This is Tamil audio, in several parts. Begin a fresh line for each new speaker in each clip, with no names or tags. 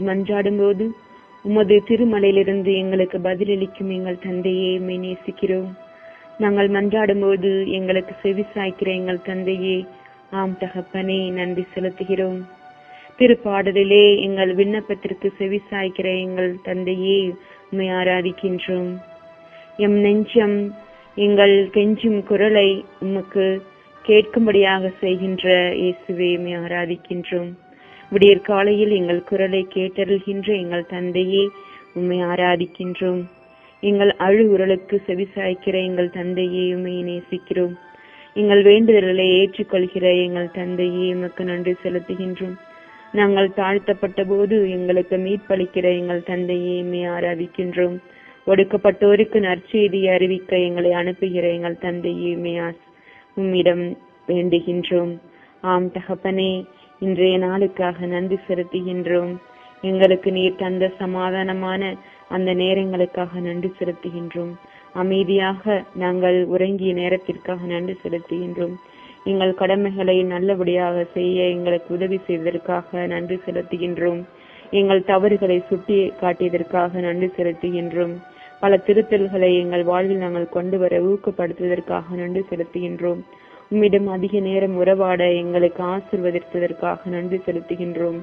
நாங்கள் மன்றாடும்போது உமது திருமலையிலிருந்து எங்களுக்கு பதிலளிக்கும் எங்கள் தந்தையே உம்மை நேசிக்கிறோம் நாங்கள் மன்றாடும்போது எங்களுக்கு செவி சாய்க்கிற எங்கள் தந்தையே ஆம் தகப்பனே நன்றி செலுத்துகிறோம் திருப்பாடலிலே எங்கள் விண்ணப்பத்திற்கு செவி சாய்க்கிற எங்கள் தந்தையே உம்மை ஆராதிக்கின்றோம் எம் நெஞ்சம் எங்கள் கெஞ்சும் குரலை உமக்கு கேட்கும்படியாக செய்கின்ற இயேசுவே உம்மை ஆராதிக்கின்றோம் விடியற் காலையில் எங்கள் குரலை கேட்டருள்கின்ற எங்கள் தந்தையே உம்மை ஆராதிக்கின்றோம் எங்கள் அழுகுரலுக்கு செவிசாய்க்கிற எங்கள் தந்தையே உம்மை நேசிக்கிறோம் எங்கள் வேண்டுதல்களை ஏற்றுக்கொள்கிற எங்கள் தந்தையே உமக்கு நன்றி செலுத்துகின்றோம் நாங்கள் தாழ்த்தப்பட்ட போது எங்களுக்கு மீட்பளிக்கிற எங்கள் தந்தையே உம்மை ஆராதிக்கின்றோம் ஒடுக்கப்பட்டோருக்கு நற்செய்தியை அறிவிக்க எங்களை அனுப்புகிற எங்கள் தந்தையே உம்மை ஆஸ்- உம்மிடம் வேண்டுகின்றோம் ஆம் தகப்பனே இன்றைய நாளுக்காக நன்றி செலுத்துகின்றோம் எங்களுக்கு நீர் தந்த சமாதானமான அந்த நேரங்களுக்காக நன்றி செலுத்துகின்றோம் அமைதியாக நாங்கள் உறங்கிய நேரத்திற்காக நன்றி செலுத்துகின்றோம் எங்கள் கடமைகளை நல்லபடியாக செய்ய எங்களுக்கு உதவி செய்ததற்காக நன்றி செலுத்துகின்றோம் எங்கள் தவறுகளை சுட்டி காட்டியதற்காக நன்றி செலுத்துகின்றோம் பல திருத்தல்களை எங்கள் வாழ்வில் நாங்கள் கொண்டு வர ஊக்கப்படுத்துவதற்காக நன்றி செலுத்துகின்றோம் உம்மிடம் அதிக நேரம் உறவாட எங்களுக்கு ஆசிர்வதித்ததற்காக நன்றி செலுத்துகின்றோம்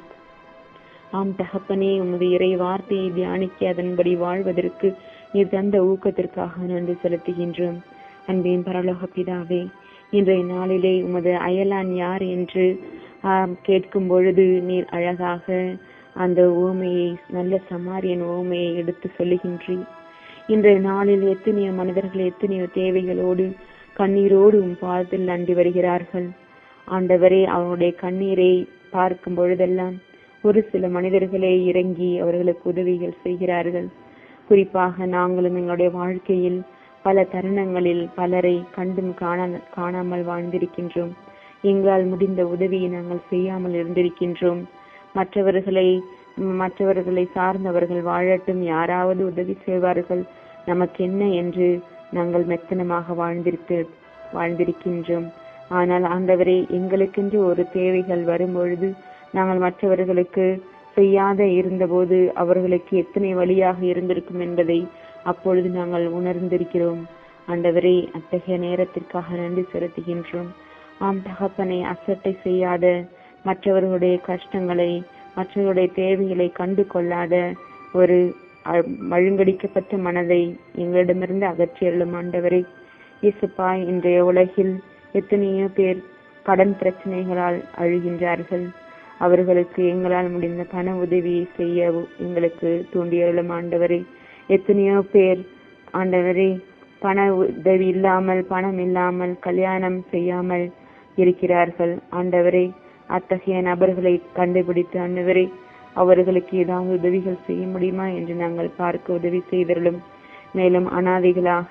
ஆம் தகப்பனே உமது இறை வார்த்தையை தியானிக்க அதன்படி வாழ்வதற்கு நீர் தந்த ஊக்கத்திற்காக நன்றி செலுத்துகின்றோம் அன்பின் பரலோக பிதாவே இன்றைய நாளிலே உமது அயலான் யார் என்று ஆம், கேட்கும் பொழுது நீர் அழகாக அந்த ஓமையை நல்ல சமாரியன் ஓமையை எடுத்து சொல்லுகின்றீர் இன்றைய நாளில் எத்தனையோ மனிதர்கள் எத்தனையோ தேவைகளோடு கண்ணீரோடு உம் பாதத்தில் நன்றி வருகிறார்கள் ஆண்டவரே அவருடைய கண்ணீரை பார்க்கும் பொழுதெல்லாம் ஒரு சில மனிதர்களே இறங்கி அவர்களுக்கு உதவிகள் செய்கிறார்கள் குறிப்பாக நாங்களும் எங்களுடைய வாழ்க்கையில் பல தருணங்களில் பலரை கண்டும் காண காணாமல் வாழ்ந்திருக்கின்றோம் எங்களால் முடிந்த உதவியை நாங்கள் செய்யாமல் இருந்திருக்கின்றோம் மற்றவர்களை மற்றவர்களை சார்ந்தவர்கள் வாழட்டும் யாராவது உதவி செய்வார்கள் நமக்கு என்ன என்று நாங்கள் மெத்தனமாக வாழ்ந்திருக்க வாழ்ந்திருக்கின்றோம் ஆனால் ஆண்டவரே எங்களுக்கென்று ஒரு தேவைகள் வரும்பொழுது நாங்கள் மற்றவர்களுக்கு செய்யாத இருந்தபோது அவர்களுக்கு எத்தனை வழியாக இருந்திருக்கும் என்பதை அப்பொழுது நாங்கள் உணர்ந்திருக்கிறோம் ஆண்டவரே அத்தகைய நேரத்திற்காக நன்றி செலுத்துகின்றோம் ஆம் தகப்பனை அசட்டை செய்யாத மற்றவர்களுடைய கஷ்டங்களை மற்றவர்களுடைய தேவைகளை கண்டு கொள்ளாத ஒரு அ- மழுங்கடிக்கப்பட்ட மனதை எங்களிடமிருந்து அகற்றியருளும் ஆண்டவரே இயேசுப்பா இன்றைய உலகில் எத்தனையோ பேர் கடன் பிரச்சனைகளால் அழுகின்றார்கள் அவர்களுக்கு எங்களால் முடிந்த பண உதவியை செய்ய எங்களுக்கு தூண்டியருளும் ஆண்டவரே எத்தனையோ பேர் ஆண்டவரே பண உதவி இல்லாமல் பணம் இல்லாமல் கல்யாணம் செய்யாமல் இருக்கிறார்கள் ஆண்டவரே அத்தகைய நபர்களை கண்டுபிடித்து ஆண்டவரே அவர்களுக்கு ஏதாவது உதவிகள் செய்ய முடியுமா என்று நாங்கள் பார்க்க உதவி செய்தருளும் மேலும் அனாதைகளாக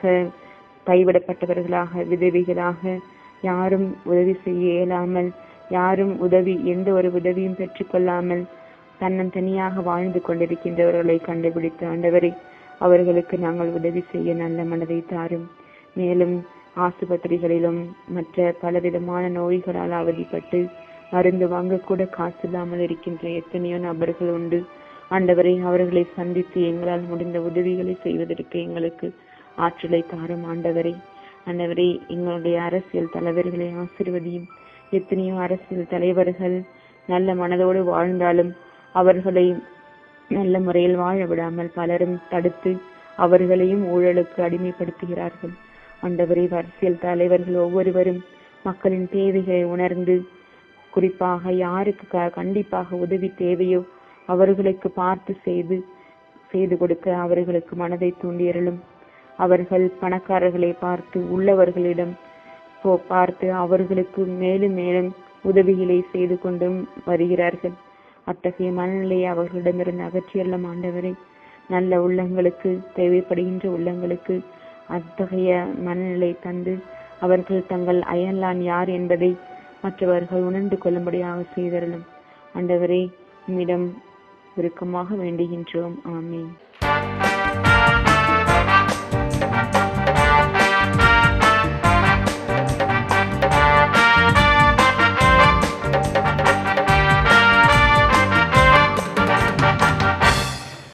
கைவிடப்பட்டவர்களாக விதவிகளாக யாரும் உதவி செய்ய இயலாமல் யாரும் உதவி எந்த ஒரு உதவியும் பெற்றுக்கொள்ளாமல் தன்னந்தனியாக வாழ்ந்து கொண்டிருக்கின்றவர்களை கண்டுபிடித்து ஆண்டவரே அவர்களுக்கு நாங்கள் உதவி செய்ய நல்ல மனதை தாரும் மேலும் ஆசுபத்திரிகளிலும் மற்ற பலவிதமான நோய்களால் அவதிப்பட்டு மருந்து வாங்க கூட காசு இல்லாமல் இருக்கின்ற எத்தனையோ நபர்கள் உண்டு ஆண்டவரை அவர்களை சந்தித்து எங்களால் முடிந்த உதவிகளை செய்வதற்கு எங்களுக்கு ஆற்றலை தாரும் ஆண்டவரை ஆண்டவரே எங்களுடைய அரசியல் தலைவர்களை ஆசிர்வதியும் எத்தனையோ அரசியல் தலைவர்கள் நல்ல மனதோடு வாழ்ந்தாலும் அவர்களை நல்ல முறையில் வாழ விடாமல் பலரும் தடுத்து அவர்களையும் ஊழலுக்கு அடிமைப்படுத்துகிறார்கள் ஆண்டவரே அரசியல் தலைவர்கள் ஒவ்வொருவரும் மக்களின் தேவைகளை உணர்ந்து குறிப்பாக யாருக்கு க- கண்டிப்பாக உதவி தேவையோ அவர்களுக்கு பார்த்து செய்து செய்து கொடுக்க அவர்களுக்கு மனதை தூண்டியருளும் அவர்கள் பணக்காரர்களை பார்த்து உள்ளவர்களிடம் போ பார்த்து அவர்களுக்கு மேலும் மேலும் உதவிகளை செய்து கொண்டும் வருகிறார்கள் அத்தகைய மனநிலையை அவர்களிடமிருந்து அகற்றியல்லும் ஆண்டவரை நல்ல உள்ளங்களுக்கு தேவைப்படுகின்ற உள்ளங்களுக்கு அத்தகைய மனநிலை தந்து அவர்கள் தங்கள் அயலான் யார் என்பதை மற்றவர்கள் உணர்ந்து கொள்ளும்படியாக செய்தருளும் ஆண்டவரே உம்மிடம் உருக்கமாக வேண்டுகின்றோம் ஆமென்